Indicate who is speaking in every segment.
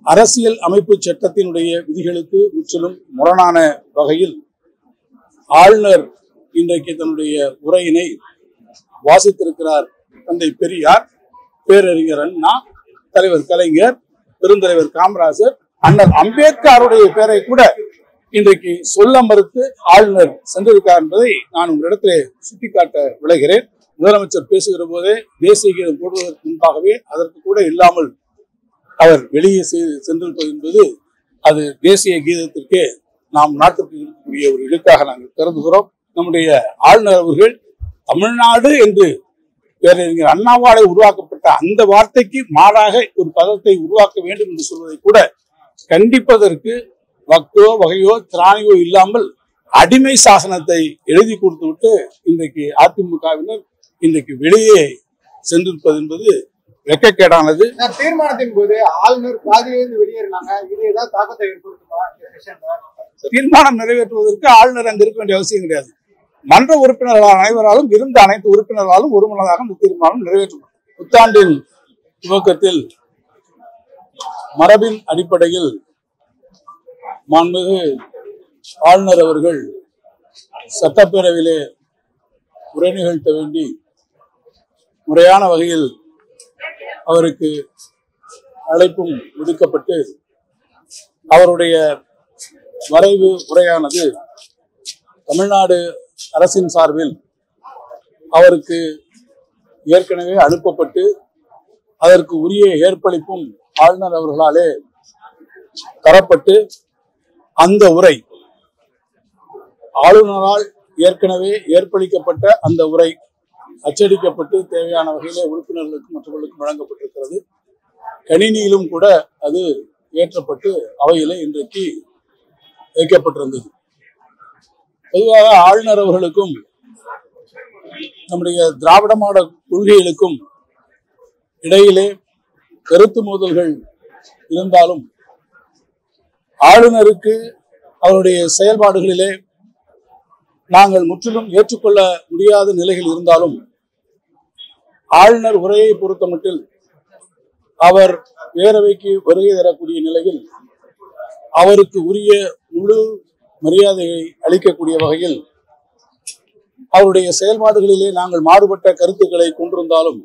Speaker 1: அரசியல் அமைப்பு சட்டத்தினுடைய விதிகளுக்கு முற்றிலும் முரணான வகையில் ஆளுநர் இன்றைக்கு தன்னுடைய உரையினை வாசித்திருக்கிறார் தந்தை பெரியார் பேரறிஞர் அண்ணா தலைவர் கலைஞர் பெருந்தலைவர் காமராஜர் அண்ணல் அம்பேத்கருடைய பெயரை கூட இன்றைக்கு சொல்ல மறுத்து ஆளுநர் சென்றிருக்கார் என்பதை நான் உங்களிடத்திலே சுட்டிக்காட்ட விளைகிறேன் முதலமைச்சர் பேசுகிற போதே தேசிய கீதம் போடுவதற்கு முன்பாகவே அதற்கு கூட இல்லாமல் அவர் வெளியே செ- சென்றிருப்பது என்பது அது தேசிய கீதத்திற்கே நாம் நாட்டுக்கு இருக்கக்கூடிய ஒரு இழுக்காக நாங்கள் கருதுகிறோம் நம்முடைய ஆளுநர் அவர்கள் தமிழ்நாடு என்று பேரறிஞர் அண்ணாவாலே உருவாக்கப்பட்ட அந்த வார்த்தைக்கு மாறாக ஒரு பதத்தை உருவாக்க வேண்டும் என்று சொல்வதை கூட கண்டிப்பதற்கு வக்கோ வகையோ திராணியோ இல்லாமல் அடிமை சாசனத்தை எழுதி கொடுத்துவிட்டு இன்றைக்கு அதிமுகவினர் இன்றைக்கு வெளியே சென்றிருப்பது என்பது வெட்கக்கேடானது
Speaker 2: இந்த தீர்மானத்தின் போது ஆளுநர் பாதியிலிருந்து வெளியேறினாங்க இது ஏதாவது தாக்கத்தை ஏற்படுத்துமா இந்த செஷன்ல
Speaker 1: தீர்மானம் நிறைவேற்றுவதற்கு ஆளுநர் அங்கு இருக்க வேண்டிய அவசியம் கிடையாது மன்ற உறுப்பினர்கள் அனைவராலும் இருந்த அனைத்து உறுப்பினர்களாலும் ஒருமனதாக இந்த தீர்மானம் நிறைவேற்றப்படும் புத்தாண்டின் துவக்கத்தில் மரபின் அடிப்படையில் மாண்புமிகு ஆளுநர் அவர்கள் சட்டப்பேரவையிலே உரை நிகழ்த்த வேண்டி முறையான வகையில் அவருக்கு அழைப்பும் விடுக்கப்பட்டு அவருடைய வரைவு உரையானது தமிழ்நாடு அரசின் சார்பில் அவருக்கு ஏற்கனவே அனுப்பப்பட்டு அதற்கு உரிய ஏற்பளிப்பும் ஆளுநர் அவர்களாலே தரப்பட்டு அந்த உரை ஆளுநரால் ஏற்கனவே ஏற்பளிக்கப்பட்ட அந்த உரை அச்சடிக்கப்பட்டு தேவையான வகையிலே உறுப்பினர்களுக்கும் மற்றவர்களுக்கும் வழங்கப்பட்டிருக்கிறது கணினியிலும் கூட அது ஏற்றப்பட்டு அவையிலே இன்றைக்கு வைக்கப்பட்டிருந்தது பொதுவாக ஆளுநர் அவர்களுக்கும் நம்முடைய திராவிட மாட கொள்கைகளுக்கும் இடையிலே கருத்து மோதல்கள் இருந்தாலும் ஆளுநருக்கு அவருடைய செயல்பாடுகளிலே நாங்கள் முற்றிலும் ஏற்றுக்கொள்ள முடியாத நிலைகள் இருந்தாலும் ஆளுநர் உரையை பொறுத்தமட்டில் அவர் பேரவைக்கு வருகை தரக்கூடிய நிலையில் அவருக்கு உரிய முழு மரியாதையை அளிக்கக்கூடிய வகையில் அவருடைய செயல்பாடுகளிலே நாங்கள் மாறுபட்ட கருத்துக்களை கொண்டிருந்தாலும்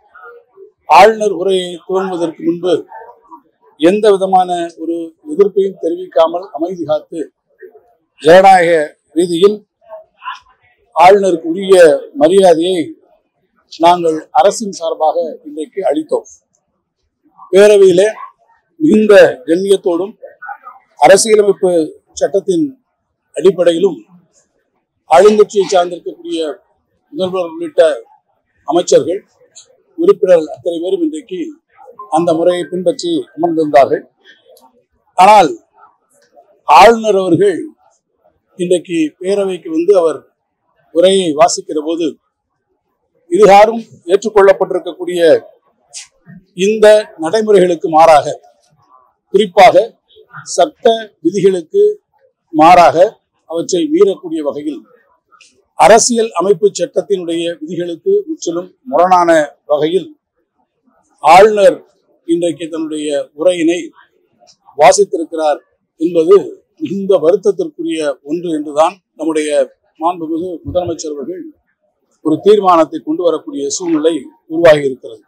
Speaker 1: ஆளுநர் உரையை துவங்குவதற்கு முன்பு எந்த விதமான ஒரு எதிர்ப்பையும் தெரிவிக்காமல் அமைதி காத்து ஜனநாயக ரீதியில் ஆளுநருக்கு உரிய மரியாதையை நாங்கள் அரசின் சார்பாக இன்றைக்கு அளித்தோம் பேரவையிலே மிகுந்த கண்ணியத்தோடும் அரசியலமைப்பு சட்டத்தின் அடிப்படையிலும் ஆளுங்கட்சியை சார்ந்திருக்கக்கூடிய முதல்வர் உள்ளிட்ட அமைச்சர்கள் உறுப்பினர்கள் அத்தனை பேரும் இன்றைக்கு அந்த முறையை பின்பற்றி அமர்ந்திருந்தார்கள் ஆனால் ஆளுநர் அவர்கள் இன்றைக்கு பேரவைக்கு வந்து அவர் உரையை வாசிக்கிற போது இதுகாரும் ஏற்றுக்கொள்ளப்பட்டிருக்கக்கூடிய இந்த நடைமுறைகளுக்கு மாறாக குறிப்பாக சட்ட விதிகளுக்கு மாறாக அவற்றை மீறக்கூடிய வகையில் அரசியல் அமைப்பு சட்டத்தினுடைய விதிகளுக்கு முற்றிலும் முரணான வகையில் ஆளுநர் இன்றைக்கு தன்னுடைய உரையினை வாசித்திருக்கிறார் என்பது மிகுந்த வருத்தத்திற்குரிய ஒன்று என்றுதான் நம்முடைய மாண்புமிகு முதலமைச்சர் அவர்கள் ஒரு தீர்மானத்தை கொண்டு வரக்கூடிய சூழ்நிலை உருவாகி இருக்கிறது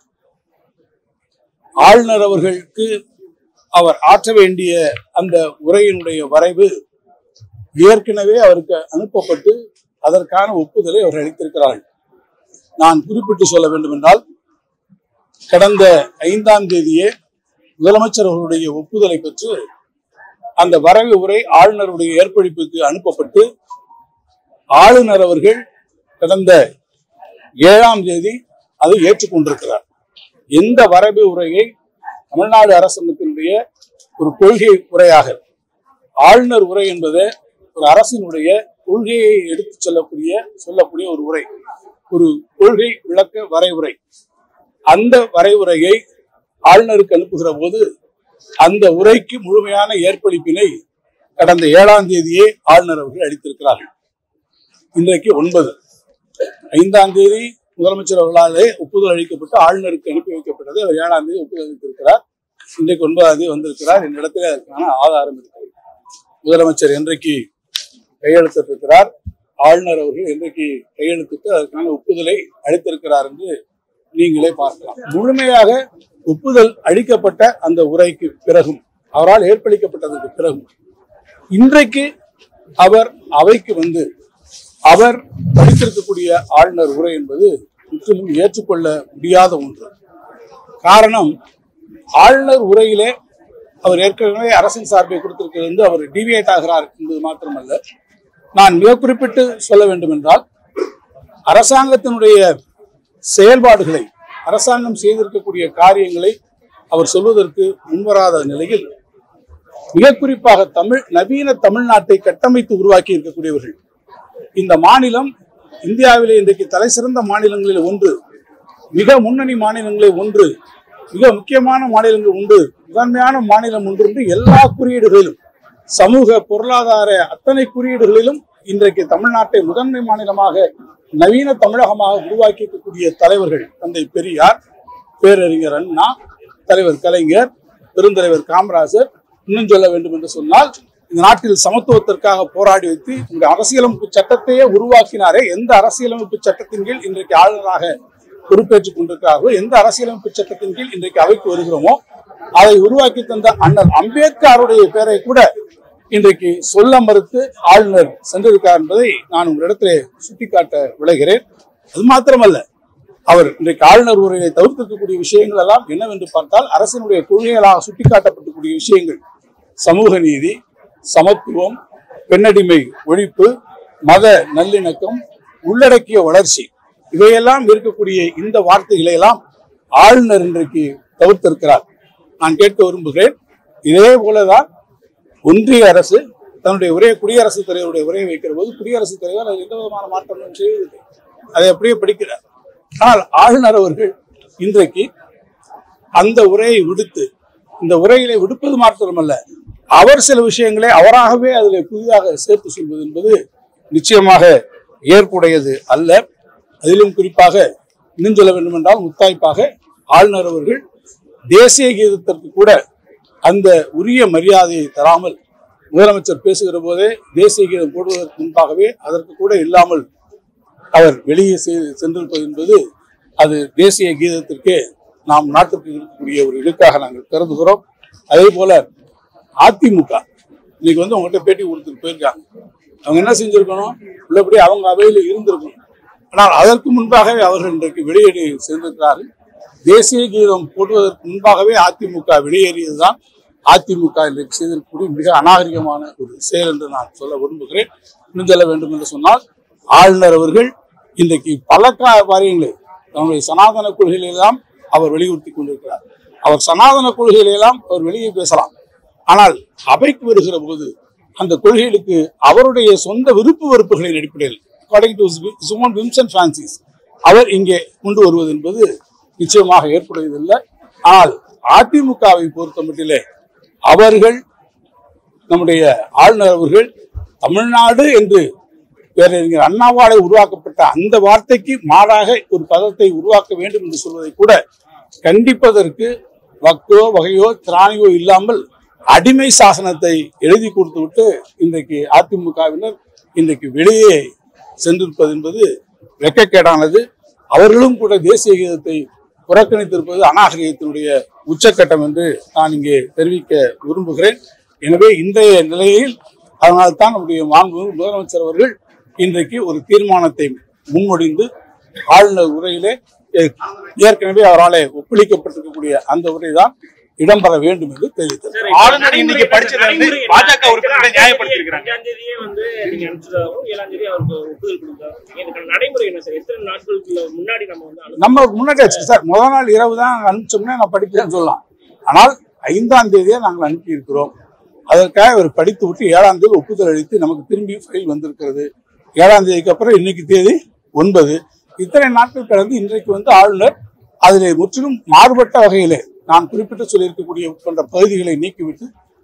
Speaker 1: ஆளுநர் அவர்களுக்கு அவர் ஆற்ற வேண்டிய அந்த உரையினுடைய வரைவு ஏற்கனவே அவருக்கு அனுப்பப்பட்டு அதற்கான ஒப்புதலை அவர் அளித்திருக்கிறார்கள் நான் குறிப்பிட்டு சொல்ல வேண்டும் என்றால் கடந்த ஐந்தாம் தேதியே முதலமைச்சர் அவர்களுடைய ஒப்புதலை பெற்று அந்த வரைவு உரை ஆளுநருடைய ஏற்பளிப்புக்கு அனுப்பப்பட்டு ஆளுநர் அவர்கள் கடந்த ஏழாம் தேதி அதை ஏற்றுக்கொண்டிருக்கிறார் எந்த வரைவு உரையை தமிழ்நாடு அரசாங்கத்தினுடைய ஒரு கொள்கை உரையாக ஆளுநர் உரை என்பது ஒரு அரசினுடைய கொள்கையை எடுத்துச் செல்லக்கூடிய சொல்லக்கூடிய ஒரு உரை ஒரு கொள்கை விளக்க வரைவுரை அந்த வரைவுரையை ஆளுநருக்கு அனுப்புகிற போது அந்த உரைக்கு முழுமையான ஏற்பளிப்பினை கடந்த ஏழாம் தேதியே ஆளுநர் அவர்கள் அளித்திருக்கிறார்கள் இன்றைக்கு ஒன்பது ஐந்தாம் தேதி முதலமைச்சர் அவர்களாலே ஒப்புதல் அளிக்கப்பட்டு ஆளுநருக்கு அனுப்பி வைக்கப்பட்டது அவர் ஏழாம் தேதி ஒப்புதல் அளித்திருக்கிறார் இன்றைக்கு ஒன்பதாம் தேதி வந்திருக்கிறார் என்னிடத்தில் அதற்கான ஆதாரம் இருக்கிறது முதலமைச்சர் என்றைக்கு கையெழுத்திட்டிருக்கிறார் ஆளுநர் அவர்கள் இன்றைக்கு கையெழுத்திட்டு அதற்கான ஒப்புதலை அளித்திருக்கிறார் என்று நீங்களே பார்க்கலாம் முழுமையாக ஒப்புதல் அளிக்கப்பட்ட அந்த உரைக்கு பிறகும் அவரால் ஏற்பளிக்கப்பட்டதற்கு பிறகும் இன்றைக்கு அவர் அவைக்கு வந்து அவர் படித்திருக்கக்கூடிய ஆளுநர் உரை என்பது முற்றிலும் ஏற்றுக்கொள்ள முடியாத ஒன்று காரணம் ஆளுநர் உரையிலே அவர் ஏற்கனவே அரசின் சார்பை கொடுத்திருக்கிறது வந்து அவர் டிவியேட் ஆகிறார் என்பது மாத்திரமல்ல நான் மிக குறிப்பிட்டு சொல்ல வேண்டும் என்றால் அரசாங்கத்தினுடைய செயல்பாடுகளை அரசாங்கம் செய்திருக்கக்கூடிய காரியங்களை அவர் சொல்வதற்கு முன்வராத நிலையில் மிக குறிப்பாக தமிழ் நவீன தமிழ்நாட்டை கட்டமைத்து உருவாக்கி இருக்கக்கூடியவர்கள் இந்த மாநிலம் இந்தியாவிலே இன்றைக்கு தலை சிறந்த மாநிலங்களில் ஒன்று மிக முன்னணி மாநிலங்களில் ஒன்று மிக முக்கியமான மாநிலங்கள் உண்டு முதன்மையான மாநிலம் ஒன்று என்று எல்லா குறியீடுகளிலும் சமூக பொருளாதார அத்தனை குறியீடுகளிலும் இன்றைக்கு தமிழ்நாட்டை முதன்மை மாநிலமாக நவீன தமிழகமாக உருவாக்கி இருக்கக்கூடிய தலைவர்கள் தந்தை பெரியார் பேரறிஞர் அண்ணா தலைவர் கலைஞர் பெருந்தலைவர் காமராஜர் இன்னும் சொல்ல வேண்டும் என்று சொன்னால் இந்த நாட்டில் சமத்துவத்திற்காக போராடி வைத்து இந்த அரசியலமைப்பு சட்டத்தையே உருவாக்கினாரே எந்த அரசியலமைப்பு சட்டத்தின் கீழ் இன்றைக்கு ஆளுநராக பொறுப்பேற்றுக் கொண்டிருக்கிறார்களோ எந்த அரசியலமைப்பு சட்டத்தின் கீழ் இன்றைக்கு அவைக்கு வருகிறோமோ அதை உருவாக்கி தந்த அண்ணல் அம்பேத்கருடைய பெயரை கூட இன்றைக்கு சொல்ல மறுத்து ஆளுநர் சென்றிருக்கார் என்பதை நான் உங்களிடத்திலே சுட்டிக்காட்ட விளைகிறேன் அது மாத்திரமல்ல அவர் இன்றைக்கு ஆளுநர் உரையை தவிர்த்திருக்கக்கூடிய விஷயங்கள் எல்லாம் என்னவென்று பார்த்தால் அரசினுடைய கொள்கைகளாக சுட்டிக்காட்டப்படக்கூடிய விஷயங்கள் சமூக நீதி சமத்துவம் பெண்ணடிமை ஒழிப்பு மத நல்லிணக்கம் உள்ளடக்கிய வளர்ச்சி இவையெல்லாம் இருக்கக்கூடிய இந்த வார்த்தைகளை எல்லாம் ஆளுநர் இன்றைக்கு தவிர்த்திருக்கிறார் நான் கேட்க விரும்புகிறேன் இதே போலதான் ஒன்றிய அரசு தன்னுடைய உரையை குடியரசுத் தலைவருடைய உரையை வைக்கிற போது குடியரசுத் தலைவர் அதில் எந்த விதமான மாற்றங்களும் செய்வதில்லை அதை அப்படியே படிக்கிறார் ஆனால் ஆளுநர் அவர்கள் இன்றைக்கு அந்த உரையை விடுத்து இந்த உரையிலே விடுப்பது மாத்திரமல்ல அவர் சில விஷயங்களை அவராகவே அதில் புதிதாக சேர்த்து சொல்வது என்பது நிச்சயமாக ஏற்புடையது அல்ல அதிலும் குறிப்பாக இன்னும் சொல்ல வேண்டும் என்றால் முத்தாய்ப்பாக ஆளுநர் அவர்கள் தேசிய கீதத்திற்கு கூட அந்த உரிய மரியாதையை தராமல் முதலமைச்சர் பேசுகிற போதே தேசிய கீதம் போடுவதற்கு முன்பாகவே அதற்கு கூட இல்லாமல் அவர் வெளியே செ- சென்றிருப்பது என்பது அது தேசிய கீதத்திற்கே நாம் நாட்டுக்கு இருக்கக்கூடிய ஒரு இழுக்காக நாங்கள் கருதுகிறோம் அதே போல அதிமுக இன்னைக்கு வந்து உங்கள்கிட்ட பேட்டி கொடுத்துட்டு போயிருக்காங்க அவங்க என்ன செஞ்சிருக்கணும் உள்ளபடி அவங்க அவையில் இருந்திருக்கணும் ஆனால் அதற்கு முன்பாகவே அவர்கள் இன்றைக்கு வெளியேறி சென்றிருக்கிறார்கள் தேசிய கீதம் போடுவதற்கு முன்பாகவே அதிமுக வெளியேறியதுதான் அதிமுக இன்றைக்கு செய்திருக்கக்கூடிய மிக அநாகரிகமான ஒரு செயல் என்று நான் சொல்ல விரும்புகிறேன் இன்னும் சொல்ல வேண்டும் என்று சொன்னால் ஆளுநர் அவர்கள் இன்றைக்கு பல கா- காரியங்களை தன்னுடைய சனாதன கொள்கைகளை எல்லாம் அவர் வலியுறுத்தி கொண்டிருக்கிறார் அவர் சனாதன கொள்கைகளை எல்லாம் அவர் வெளியே பேசலாம் ஆனால் அவைக்கு வருகிற போது அந்த கொள்கைகளுக்கு அவருடைய சொந்த விருப்பு வெறுப்புகளின் அடிப்படையில் அக்கார்டிங் டு சுமன் விம்சன் பிரான்சிஸ் அவர் இங்கே கொண்டு வருவது என்பது நிச்சயமாக ஏற்படுவதில்லை ஆனால் அதிமுகவை பொறுத்த மட்டிலே அவர்கள் நம்முடைய ஆளுநர் அவர்கள் தமிழ்நாடு என்று பேரறிஞர் அண்ணாவாலே உருவாக்கப்பட்ட அந்த வார்த்தைக்கு மாறாக ஒரு பதத்தை உருவாக்க வேண்டும் என்று சொல்வதை கூட கண்டிப்பதற்கு வக்கோ வகையோ திராணியோ இல்லாமல் அடிமை சாசனத்தை எழுதி கொடுத்து விட்டு இன்றைக்கு அதிமுகவினர் இன்றைக்கு வெளியே சென்றிருப்பது என்பது வெட்கக்கேடானது அவர்களும் கூட தேசிய கீதத்தை புறக்கணித்திருப்பது அநாகரிகத்தினுடைய உச்சக்கட்டம் என்று நான் இங்கே தெரிவிக்க விரும்புகிறேன் எனவே இன்றைய நிலையில் அதனால்தான் நம்முடைய மாண்பு முதலமைச்சர் அவர்கள் இன்றைக்கு ஒரு தீர்மானத்தை முன்மொழிந்து ஆளுநர் உரையிலே ஏ- ஏற்கனவே அவராலே ஒப்பளிக்கப்பட்டிருக்கக்கூடிய அந்த உரைதான் இடம்பெற வேண்டும் என்று தெரிவித்தார்
Speaker 3: ஆளுநர் இன்னைக்கு படிச்சதை வந்து பாஜக உறுப்பினர்களை நியாயப்படுத்தியிருக்கிறாங்க
Speaker 4: அஞ்சாம் தேதியே வந்து நீங்க அனுப்பிச்சதாகவும் ஏழாம் தேதி அவருக்கு ஒப்புதல் கொடுத்தாங்க இதுக்கான நடைமுறை என்ன சார் எத்தனை நாட்களுக்கு முன்னாடி நம்ம வந்து அனுப்ப
Speaker 1: நம்ம முன்னாடி ஆச்சு சார் முதல் நாள் இரவு தான் அனுப்பிச்சோம்னா நான் படிக்கிறேன்னு சொல்லலாம் ஆனால் ஐந்தாம் தேதியே நாங்கள் அனுப்பி இருக்கிறோம் அதற்காக அவர் படித்து விட்டு ஏழாம் தேதி ஒப்புதல் அளித்து நமக்கு திரும்பி ஃபைல் வந்திருக்கிறது ஏழாம் தேதிக்கு அப்புறம் இன்னைக்கு தேதி ஒன்பது இத்தனை நாட்கள் கடந்து இன்றைக்கு வந்து ஆளுநர் அதிலே முற்றிலும் மாறுபட்ட வகையிலே நான் குறிப்பிட்டு சொல்லியிருக்கக்கூடிய போன்ற பகுதிகளை நீக்கிவிட்டு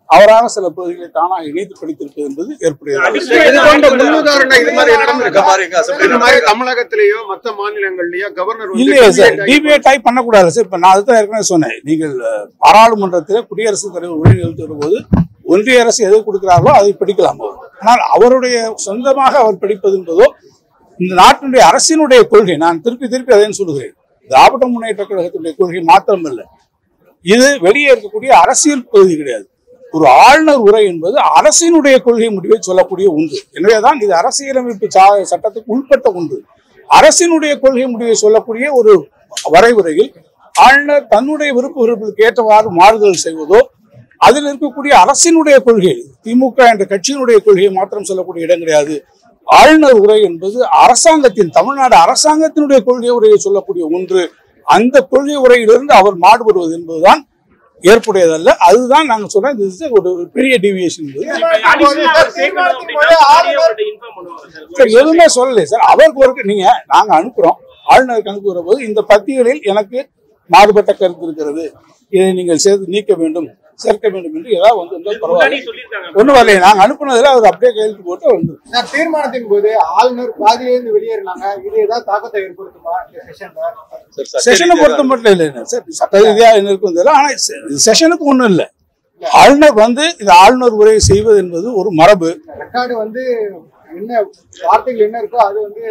Speaker 1: அவராக சில பகுதிகளை தானாக இணைத்து படித்திருப்பது என்பது ஏற்புடையது
Speaker 5: இது போன்ற முன்னுதாரணம் இது மாதிரி நடந்திருக்கா
Speaker 6: மாதிரி எங்க assembly
Speaker 5: இந்த மாதிரி தமிழகத்திலேயோ மத்த மாநிலங்கள்லயோ கவர்னர் வந்து
Speaker 1: இல்லையே சார்
Speaker 5: debate ஆகி-
Speaker 1: டிபேட் டைப் பண்ணக்கூடாது சார் இப்ப நான் அதுதான் ஏற்கனவே சொன்னேன் நீங்கள் அஹ், பாராளுமன்றத்தில் குடியரசுத் தலைவர் உரை நிறுத்துகிற போது ஒன்றிய அரசு எதை கொடுக்கிறார்களோ அதை படிக்கலாம் அவர். ஆனால் அவருடைய சொந்தமாக அவர் படிப்பது என்பதோ இந்த நாட்டினுடைய அரசினுடைய கொள்கை நான் திருப்பி திருப்பி அதையும் சொல்லுகிறேன் திராவிட முன்னேற்ற கழகத்தினுடைய கொள்கை மாத்திரமல்ல இது வெளியே இருக்கக்கூடிய அரசியல் பகுதி கிடையாது ஒரு ஆளுநர் உரை என்பது அரசினுடைய கொள்கை முடிவை சொல்லக்கூடிய ஒன்று எனவேதான் இது அரசியலமைப்பு சா- சட்டத்துக்கு உட்பட்ட ஒன்று அரசினுடைய கொள்கை முடிவை சொல்லக்கூடிய ஒரு வரைவுரையில் ஆளுநர் தன்னுடைய விருப்ப விருப்பத்துக்கு ஏற்றவாறு மாறுதல் செய்வதோ அதில் இருக்கக்கூடிய அரசினுடைய கொள்கை திமுக என்ற கட்சியினுடைய கொள்கையை மாத்திரம் சொல்லக்கூடிய இடம் கிடையாது ஆளுநர் உரை என்பது அரசாங்கத்தின் தமிழ்நாடு அரசாங்கத்தினுடைய கொள்கை உரையை சொல்லக்கூடிய ஒன்று அந்த கொள்கை உரையிலிருந்து அவர் மாறுபடுவது என்பதுதான் ஏற்புடையதல்ல அதுதான் நாங்க சொல்றோம் இது is ஒரு பெரிய டிவியேஷன் என்பது
Speaker 4: additional அவர் சேர்க்கணும் அப்படின்னா முன்னாடியே அவர்கிட்ட inform பண்ணுவாங்க சார்.
Speaker 1: சார் எதுவுமே சொல்லலை சார் அவருக்கு ஒரு நீங்க நாங்க அனுப்புறோம் ஆளுநருக்கு அனுப்புகிற போது இந்த பத்திகளில் எனக்கு மாறுபட்ட கருத்து இருக்கிறது இதை நீங்கள் சேர்த்து நீக்க வேண்டும் சேர்க்க வேண்டும் என்று ஏதாவது வந்து இருந்தால்
Speaker 4: முன்னாடி
Speaker 1: பரவாயில்ல
Speaker 4: சொல்லியிருக்காங்க
Speaker 1: ஒண்ணும் வரலையே நாங்க அனுப்புனதுல அவர் அப்படியே கையெழுத்து போட்டு வந்து
Speaker 2: சார் தீர்மானத்தின் போது ஆளுநர் பாதியிலிருந்து வெளியேறினாங்க இது ஏதாவது தாக்கத்தை ஏற்படுத்துமா இந்த செஷன்ல
Speaker 6: சார், சட்ட
Speaker 1: செஷனை
Speaker 6: ரீதியாக
Speaker 1: பொறுத்த மட்டும் இல்லை சார் சட்ட ரீதியா என்ன இருக்கும் தெரியல ஆனா செஷனுக்கு ஒண்ணும் இல்லை ஆளுநர் வந்து இந்த ஆளுநர் உரையை செய்வது என்பது ஒரு மரபு
Speaker 2: ரெக்கார்டு வந்து என்ன வார்த்தைகள் என்ன இருக்கோ அது வந்து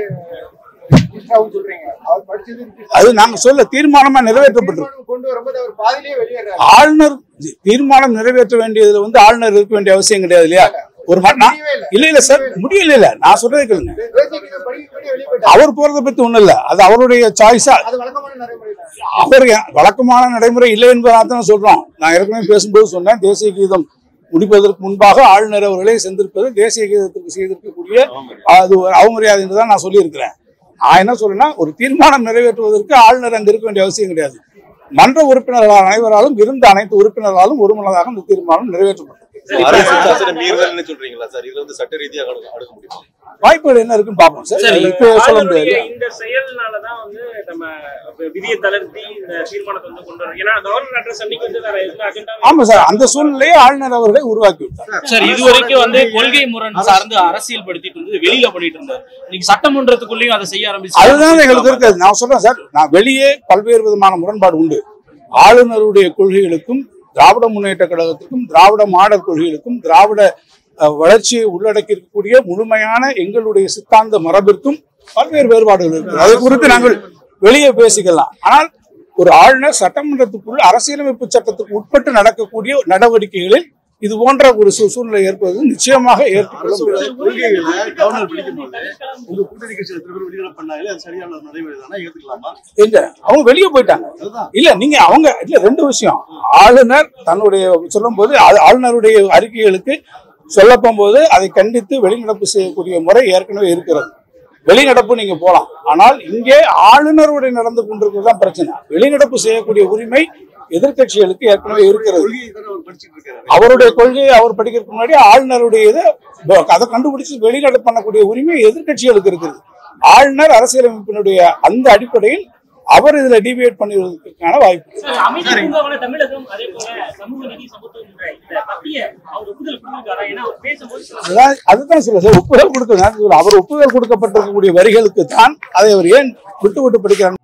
Speaker 2: register சொல்றீங்க அவர் படிச்சது register.
Speaker 1: அது நாங்க சொல்ல தீர்மானமா நிறைவேற்றப்பட்டிருக்கு
Speaker 2: தீர்மானம் கொண்டு வரும்போது அவர் பாதியிலேயே வெளியேறாரு
Speaker 1: ஆளுநர் தீர்மானம் நிறைவேற்ற வேண்டியதுல வந்து ஆளுநர் இருக்க வேண்டிய அவசியம் கிடையாது இல்லையா ஒரு ம- நான்- இல்ல இல்ல சார் முடியல இல்ல நான் சொல்றதை கேளுங்க
Speaker 2: தேசிய படி படி வெளியே போயிட்டாரு
Speaker 1: அவர் போறதை பத்தி ஒண்ணும் இல்ல அது அவருடைய சாய்ஸா
Speaker 2: அது வழக்கமான நடைமுறை தான்
Speaker 1: அவர் எ- வழக்கமான நடைமுறை இல்லை என்பதாக தான் சொல்றோம் நான் ஏற்கனவே பேசும்போது சொன்னேன் தேசிய கீதம் முடிப்பதற்கு முன்பாக ஆளுநர் அவர்களை சென்றிருப்பது தேசிய கீதத்திற்கு செய்திருக்கக்கூடிய அது ஒரு அவமரியாதை என்று தான் நான் சொல்லியிருக்கிறேன் நான் என்ன சொல்றேன்னா ஒரு தீர்மானம் நிறைவேற்றுவதற்கு ஆளுநர் அங்க இருக்க வேண்டிய அவசியம் கிடையாது மன்ற உறுப்பினர்கள் அனைவராலும் இருந்த அனைத்து உறுப்பினர்களாலும் ஒருமனதாக இந்த தீர்மானம் நிறைவேற்றப்பட்டது
Speaker 6: அரசியல் சாசன மீறுதல்னு சொல்றீங்களா சார் இதுல வந்து சட்ட ரீதியாக அணுக அணுக முடியுமா
Speaker 1: வாய்ப்புகள் என்ன இருக்குன்னு பார்ப்போம் சார்
Speaker 4: சரி,
Speaker 1: இப்போ சொல்ல
Speaker 4: ஆளுநருடைய
Speaker 1: முடியாது
Speaker 4: இந்த செயல்னாலதான் வந்து நம்ம விதியை தளர்த்தி இந்த தீர்மானத்தை வந்து கொண்டு வரோம் ஏன்னா கவர்னர் அட்ரஸ் அன்னைக்கு வந்து வேற எந்த அஜெண்டா
Speaker 1: ஆமா சார் அந்த சூழ்நிலையை ஆளுநர் அவர்களை உருவாக்கி விட்டார்
Speaker 7: சார் இது வரைக்கும் வந்து கொள்கை முரண் சார்ந்து அரசியல் படுத்திட்டு இருந்தது வெளியில பண்ணிட்டு இருந்தார் இன்னைக்கு சட்டமன்றத்துக்குள்ளேயும் அதை செய்ய ஆரம்பிச்சு
Speaker 1: அதுதான் எங்களுக்கு இருக்குது நான் சொல்றேன் சார் நான் வெளியே பல்வேறு விதமான முரண்பாடு உண்டு ஆளுநருடைய கொள்கைகளுக்கும் திராவிட முன்னேற்ற கழகத்திற்கும் திராவிட மாடல் கொள்கைகளுக்கும் திராவிட அஹ், வளர்ச்சியை உள்ளடக்கி இருக்கக்கூடிய முழுமையான எங்களுடைய சித்தாந்த மரபிற்கும் பல்வேறு வேறுபாடுகள் இருக்கு அதை குறித்து நாங்கள் வெளியே பேசிக்கலாம் ஆனால் ஒரு ஆளுநர் சட்டமன்றத்துக்குள் அரசியலமைப்பு சட்டத்துக்கு உட்பட்டு நடக்கக்கூடிய நடவடிக்கைகளில் இது போன்ற ஒரு சூ- சூழ்நிலை ஏற்பது நிச்சயமாக ஏற்றுக்கொள்ள முடியாது
Speaker 8: கொள்கைகளை கவர்னர் பிடிக்கும் போது உங்க கூட்டணி கட்சியில திரும்ப வெளியிட பண்ணாங்களே அது சரியான நடைமுறை தானே ஏத்துக்கலாமா
Speaker 1: எங்க அவங்க வெளியே போயிட்டாங்க இல்ல நீங்க அவங்க இல்ல ரெண்டு விஷயம் ஆளுநர் தன்னுடைய சொல்லும் போது ஆளுநருடைய அறிக்கைகளுக்கு சொல்ல போகும்போது அதை கண்டித்து வெளிநடப்பு செய்யக்கூடிய முறை ஏற்கனவே இருக்கிறது வெளிநடப்பு நீங்க போலாம் ஆனால் இங்கே ஆளுநருடைய நடந்து கொண்டிருக்கிறது தான் பிரச்சனை வெளிநடப்பு செய்யக்கூடிய உரிமை எதிர்க்கட்சிகளுக்கு ஏற்கனவே இருக்கிறது
Speaker 8: கொள்கையை தானே அவர் படிச்சுட்டு இருக்காரு
Speaker 1: அவருடைய கொள்கையை அவர் படிக்கிறதுக்கு முன்னாடி ஆளுநருடைய இதை அதை கண்டுபிடிச்சு வெளிநடப்பு பண்ணக்கூடிய உரிமை எதிர்க்கட்சிகளுக்கு இருக்குது ஆளுநர் அரசியலமைப்பினுடைய அந்த அடிப்படையில் அவர் இதுல டிபேட் பண்ணுவதற்கான வாய்ப்பு இருக்கு.
Speaker 4: அமைச்சர் பூங்காவான தமிழகம் அதே போல சமூக நீதி சமத்துவம் என்ற இந்த பத்திய அவர் ஒப்புதல் கொடுத்திருக்காரா ஏன்னா அவர் பேசும்போது சில
Speaker 1: அதுதான் அதுதான் சொல்ல சார் ஒப்புதல் கொடுக்க அவர் ஒப்புதல் கொடுக்கப்பட்டிருக்கக்கூடிய வரிகளுக்கு தான் அதை அவர் ஏன் விட்டு விட்டு படிக்கிறார்